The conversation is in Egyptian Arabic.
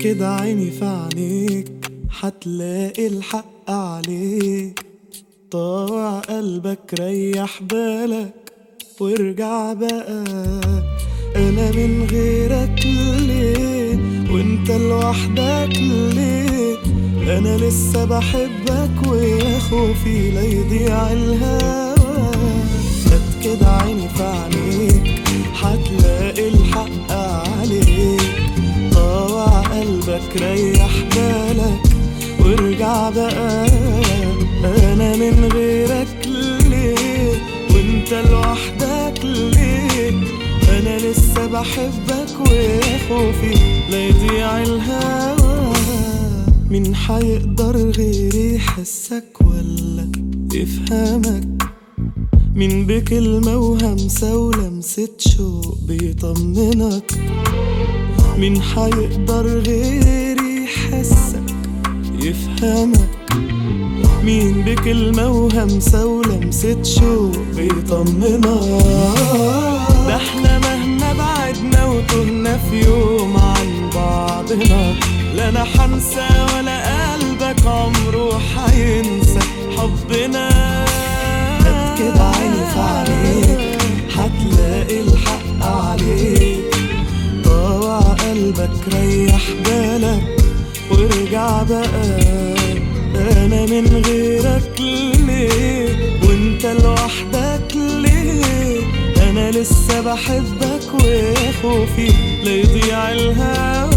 كده عيني في عينيك حتلاقي الحق عليك طاوع قلبك ريح بالك وارجع بقى انا من غيرك ليه وانت لوحدك ليه انا لسه بحبك ويا خوفي لا يضيع الهوى هات كده عيني في عينيك حتلاقي الحق عليك طاوع قلبك ريح بالك وارجع بقى انا من غيرك ليه وانت لوحدك ليه انا لسه بحبك ويا خوفي لا يضيع الهوى مين حيقدر غيري يحسك ولا يفهمك مين بكلمة وهمسة ولمسة شوق بيطمنك مين حيقدر غيري يحسك يفهمك مين بكلمة وهمسة ولمسة شوق بيطمنك ده احنا مهما بعدنا وتهنا في يوم عن بعضنا لا انا حنسى ولا قلبك عمره حينسى حبنا هات كده عيني في عينيك هتلاقي الحق عليك طاوع قلبك ريح بالك وارجع بقى انا من غيرك ليه وانت لوحدك ليه انا لسه بحبك ويا خوفي لا يضيع الهوى